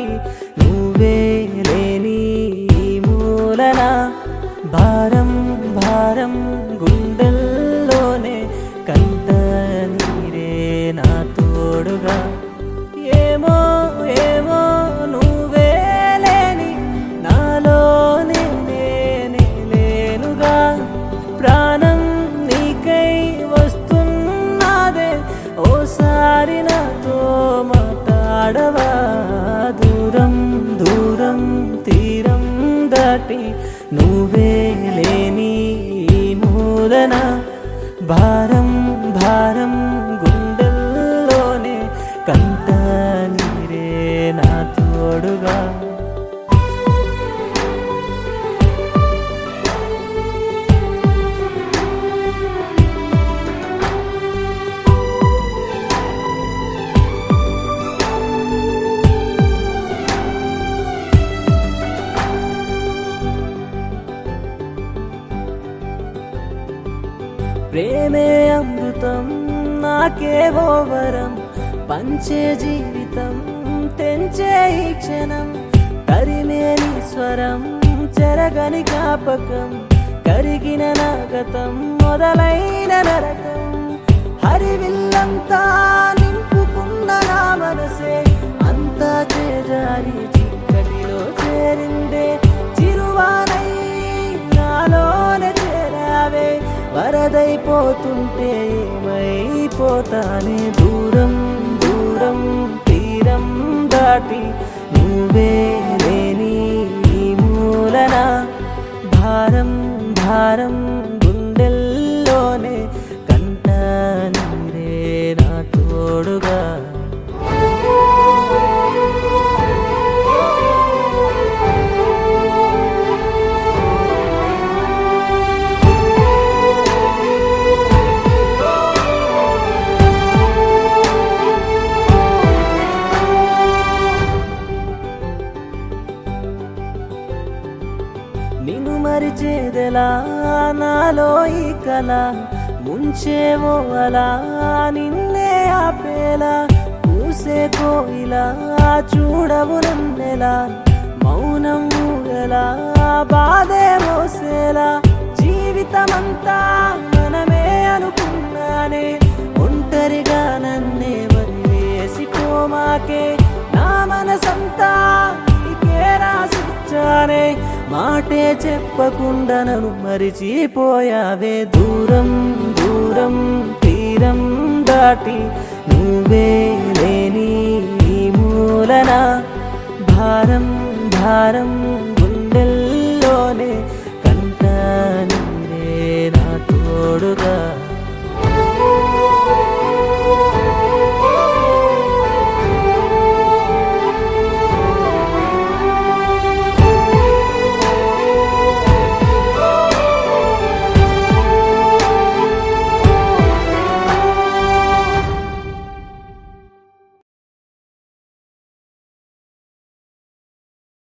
దాటి నువ్వే లేని ఈ మూలన భారం భారం గుండెల్లోనే కంట నీరే నా తోడుగా ఏమో ఏమో నువ్వే లేని నాలో నేనే లేనుగా ప్రాణం నీకై వస్తున్నదే ఓసారి నాతో మాట్లాడవా దూరం దూరం తీరం దాటి నువ్వే లేని ఈ మూలన భారం భారం గుండెల్లోనే కంట నీరే నా తోడుగా ప్రేమే అమృతం నాకేవో వరం పంచే జీవితం తెంచే ఈ క్షణం తరిమేని స్వరం చెరగని జ్ఞాపకం కరిగిన నాగతం మొదలైన నరకం హరివిల్లంతా నింపుకున్న నా మనసే అంతా చేజారి చీకటిలో చేరిందే చిరువానై నాలోనే చేరావే వరదైపోతుంటే ఏమైపోతానే దూరం దూరం తీరం దాటి నువ్వే లేని ఈ మూలన భారం భారం గుండెల్లోనే కంట నీరే నా తోడుగా నిన్ను మరిచేదెలా నాలో ఈ కల ముంచేవో అలా నిన్నే ఆపేలా పూసే కోయిలా చూడవు నన్నెలా మౌనం ఊగలా బాధే మోసేలా జీవితమంతా మనమే అనుకున్నానే ఒంటరిగా నన్నే వదిలేసిపోమాకే నా మనసంతా నీకే రాసిచ్చానే మాటే చెప్పకుండా నన్ను మరిచిపోయావే దూరం దూరం తీరం దాటి నువ్వే లేని ఈ మూలన భారం భారం